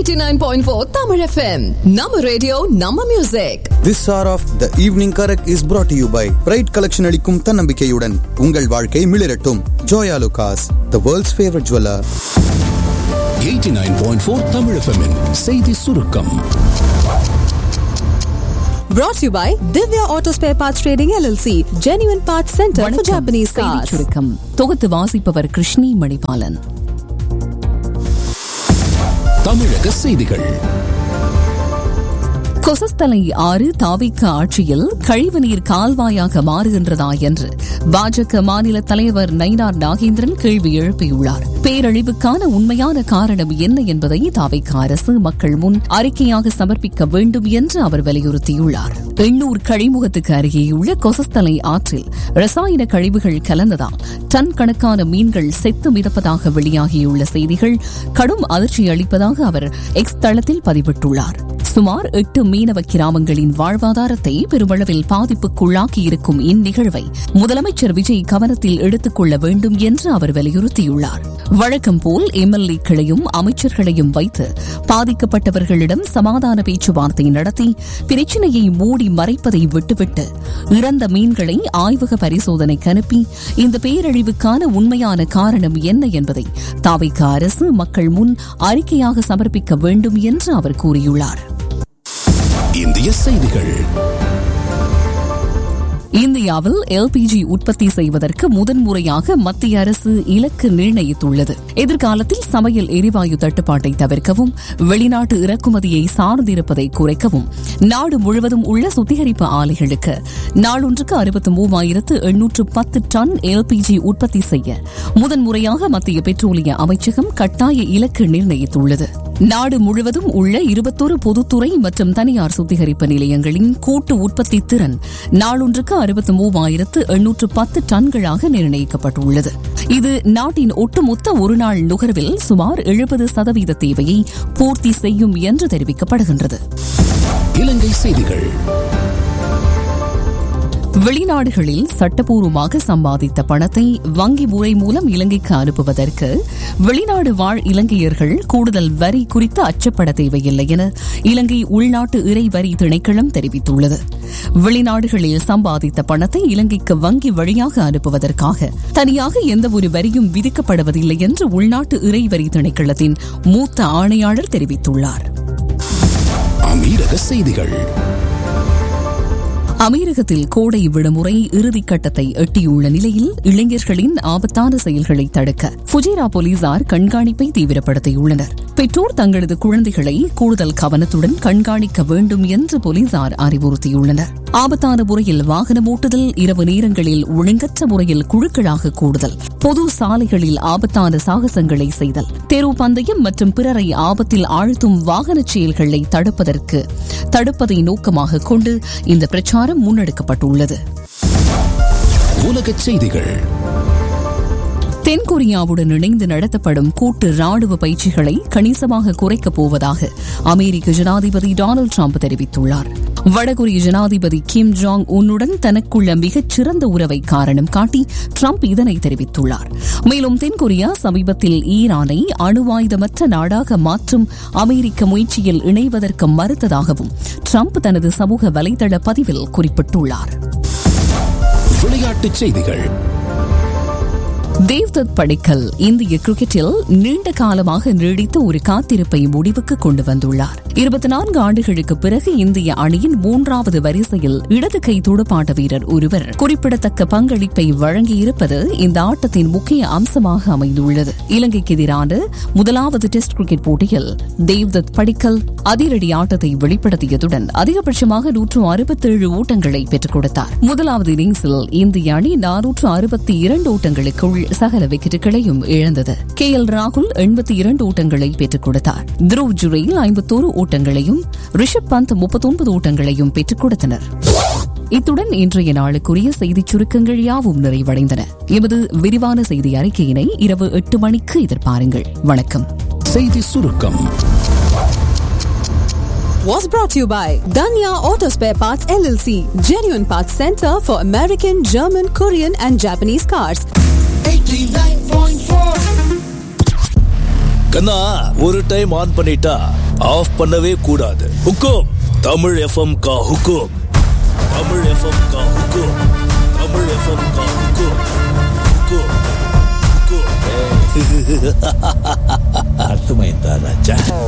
89.4 Tamil FM. Nama radio, Nama music. This hour of the evening correct is brought to you by bright collection அளிக்கும் தன்னம்பிக்கையுடன் உங்கள் வாழ்க்கை மிளிரட்டும் Joyalukkas the world's favourite jeweller 89.4 Tamil FM -இன் செய்தி சுருக்கம் Brought to you by Divya Auto Spare Parts Trading LLC. Genuine Parts Center for வணக்கம். Japanese செய்திச் cars. சுருக்கம் தொகுத்து வாசிப்பவர் கிருஷ்ணி மணிபாலன் தமிழக செய்திகள் கொசஸ்தலை ஆறு தாவிக்க ஆட்சியில் கழிவுநீர் கால்வாயாக மாறுகின்றதா என்று பாஜக மாநில தலைவர் நயினார் நாகேந்திரன் கேள்வி எழுப்பியுள்ளார் பேரழிவுக்கான உண்மையான காரணம் என்ன என்பதை தாவிக்க அரசு மக்கள் முன் அறிக்கையாக சமர்ப்பிக்க வேண்டும் என்று அவர் வலியுறுத்தியுள்ளார் எண்ணூர் கழிமுகத்துக்கு அருகேயுள்ள கொசஸ்தலை ஆற்றில் ரசாயன கழிவுகள் கலந்ததால் டன் கணக்கான மீன்கள் செத்து மிதப்பதாக வெளியாகியுள்ள செய்திகள் கடும் அதிர்ச்சி அளிப்பதாக அவர் எக்ஸ் தளத்தில் பதிவிட்டுள்ளார் சுமார் எட்டு மீனவ கிராமங்களின் வாழ்வாதாரத்தை பெருமளவில் பாதிப்புக்குள்ளாக்கி இருக்கும் இந்நிகழ்வை முதலமைச்சர் விஜய் கவனத்தில் எடுத்துக் கொள்ள வேண்டும் என்று அவர் வலியுறுத்தியுள்ளார் வழக்கம் போல் எம்எல்ஏக்களையும் அமைச்சர்களையும் வைத்து பாதிக்கப்பட்டவர்களிடம் சமாதான பேச்சுவார்த்தை நடத்தி பிரச்சினையை மூடி மறைப்பதை விட்டுவிட்டு இறந்த மீன்களை ஆய்வக பரிசோதனைக்கு அனுப்பி இந்த பேரழிவுக்கான உண்மையான காரணம் என்ன என்பதை தாவைக்க அரசு மக்கள் முன் அறிக்கையாக சமர்ப்பிக்க வேண்டும் என்று அவர் கூறியுள்ளார் இந்திய செய்திகள் இந்தியாவில் எல்பிஜி உற்பத்தி செய்வதற்கு முதன்முறையாக மத்திய அரசு இலக்கு நிர்ணயித்துள்ளது எதிர்காலத்தில் சமையல் எரிவாயு தட்டுப்பாட்டை தவிர்க்கவும் வெளிநாட்டு இறக்குமதியை சார்ந்திருப்பதை குறைக்கவும் நாடு முழுவதும் உள்ள சுத்திகரிப்பு ஆலைகளுக்கு நாளொன்றுக்கு அறுபத்து மூவாயிரத்து எண்ணூற்று பத்து டன் எல்பிஜி உற்பத்தி செய்ய முதன்முறையாக மத்திய பெட்ரோலிய அமைச்சகம் கட்டாய இலக்கு நிர்ணயித்துள்ளது நாடு முழுவதும் உள்ள இருபத்தொரு பொதுத்துறை மற்றும் தனியார் சுத்திகரிப்பு நிலையங்களின் கூட்டு உற்பத்தி திறன் நாளொன்றுக்கு அறுபத்து மூவாயிரத்து எண்ணூற்று பத்து டன்களாக நிர்ணயிக்கப்பட்டுள்ளது இது நாட்டின் ஒட்டுமொத்த ஒருநாள் நுகர்வில் சுமார் எழுபது சதவீத தேவையை பூர்த்தி செய்யும் என்று தெரிவிக்கப்படுகின்றது இலங்கை செய்திகள் வெளிநாடுகளில் சட்டப்பூர்வமாக சம்பாதித்த பணத்தை வங்கி முறை மூலம் இலங்கைக்கு அனுப்புவதற்கு வெளிநாடு வாழ் இலங்கையர்கள் கூடுதல் வரி குறித்து அச்சப்பட தேவையில்லை என இலங்கை உள்நாட்டு இறை வரி திணைக்களம் தெரிவித்துள்ளது வெளிநாடுகளில் சம்பாதித்த பணத்தை இலங்கைக்கு வங்கி வழியாக அனுப்புவதற்காக தனியாக எந்த ஒரு வரியும் விதிக்கப்படுவதில்லை என்று உள்நாட்டு இறை வரி திணைக்களத்தின் மூத்த ஆணையாளர் தெரிவித்துள்ளார் அமீரக செய்திகள் அமீரகத்தில் கோடை விடுமுறை இறுதிக்கட்டத்தை எட்டியுள்ள நிலையில் இளைஞர்களின் ஆபத்தான செயல்களை தடுக்க ஃபுஜேரா போலீசார் கண்காணிப்பை தீவிரப்படுத்தியுள்ளனர் பெற்றோர் தங்களது குழந்தைகளை கூடுதல் கவனத்துடன் கண்காணிக்க வேண்டும் என்று போலீசார் அறிவுறுத்தியுள்ளனர் ஆபத்தான முறையில் வாகனம் ஓட்டுதல் இரவு நேரங்களில் ஒழுங்கற்ற முறையில் குழுக்களாக கூடுதல் பொது சாலைகளில் ஆபத்தான சாகசங்களை செய்தல் தெரு பந்தயம் மற்றும் பிறரை ஆபத்தில் ஆழ்த்தும் வாகனச் செயல்களை தடுப்பதற்கு தடுப்பதை நோக்கமாக கொண்டு இந்த பிரச்சாரம் முன்னெடுக்கப்பட்டுள்ளது உலகச் செய்திகள் தென்கொரியாவுடன் இணைந்து நடத்தப்படும் கூட்டு ராணுவ பயிற்சிகளை கணிசமாக குறைக்கப் போவதாக அமெரிக்க ஜனாதிபதி டொனால்டு டிரம்ப் தெரிவித்துள்ளார் வடகொரிய ஜனாதிபதி கிம் ஜாங் உன்னுடன் தனக்குள்ள மிகச் சிறந்த உறவை காரணம் காட்டி டிரம்ப் இதனை தெரிவித்துள்ளார் மேலும் தென்கொரியா சமீபத்தில் ஈரானை அணுவாயுதமற்ற நாடாக மாற்றும் அமெரிக்க முயற்சியில் இணைவதற்கு மறுத்ததாகவும் டிரம்ப் தனது சமூக வலைதள பதிவில் குறிப்பிட்டுள்ளார் விளையாட்டுச் செய்திகள் தேவ்தத் படிக்கல் இந்திய கிரிக்கெட்டில் நீண்ட காலமாக நீடித்த ஒரு காத்திருப்பை முடிவுக்கு கொண்டு வந்துள்ளார் இருபத்தி நான்கு ஆண்டுகளுக்கு பிறகு இந்திய அணியின் மூன்றாவது வரிசையில் இடது கை துடுப்பாட்ட வீரர் ஒருவர் குறிப்பிடத்தக்க பங்களிப்பை வழங்கியிருப்பது இந்த ஆட்டத்தின் முக்கிய அம்சமாக அமைந்துள்ளது இலங்கைக்கு எதிரான முதலாவது டெஸ்ட் கிரிக்கெட் போட்டியில் தேவ்தத் படிக்கல் அதிரடி ஆட்டத்தை வெளிப்படுத்தியதுடன் அதிகபட்சமாக நூற்று அறுபத்தேழு ஓட்டங்களை பெற்றுக் கொடுத்தார் முதலாவது இன்னிங்ஸில் இந்திய அணி நானூற்று அறுபத்தி இரண்டு ஓட்டங்களுக்குள் சகல விக்கெட்டுகளையும் இழந்தது கே எல் ராகுல் எண்பத்தி இரண்டு ஓட்டங்களை பெற்றுக் கொடுத்தார் துருவ் ஜுரேல் ஐம்பத்தோரு ஓட்டங்களையும் ரிஷப் பந்த் முப்பத்தொன்பது ஓட்டங்களையும் பெற்றுக் கொடுத்தனர் இத்துடன் இன்றைய நாளுக்குரிய செய்திச் சுருக்கங்கள் யாவும் நிறைவடைந்தன எமது விரிவான செய்தி அறிக்கையினை இரவு எட்டு மணிக்கு எதிர்பாருங்கள் வணக்கம் செய்தி சுருக்கம் Was brought to you by Danya Auto Spare Parts LLC. Genuine Parts Center for American, German, Korean and Japanese cars. கண்ணா ஒரு டைம் ஆன் பண்ணிட்டா ஆஃப் பண்ணவே கூடாது ஹுக்கும் தமிழ் எஃப்எம் கா ஹுக்கும் தமிழ் எஃப்எம் கா ஹுக்கும் தமிழ் எஃப்எம் கா ஹுக்கும் ஹுக்கும் ஹுக்கும் அர்த்தமாயிருந்தா ராஜா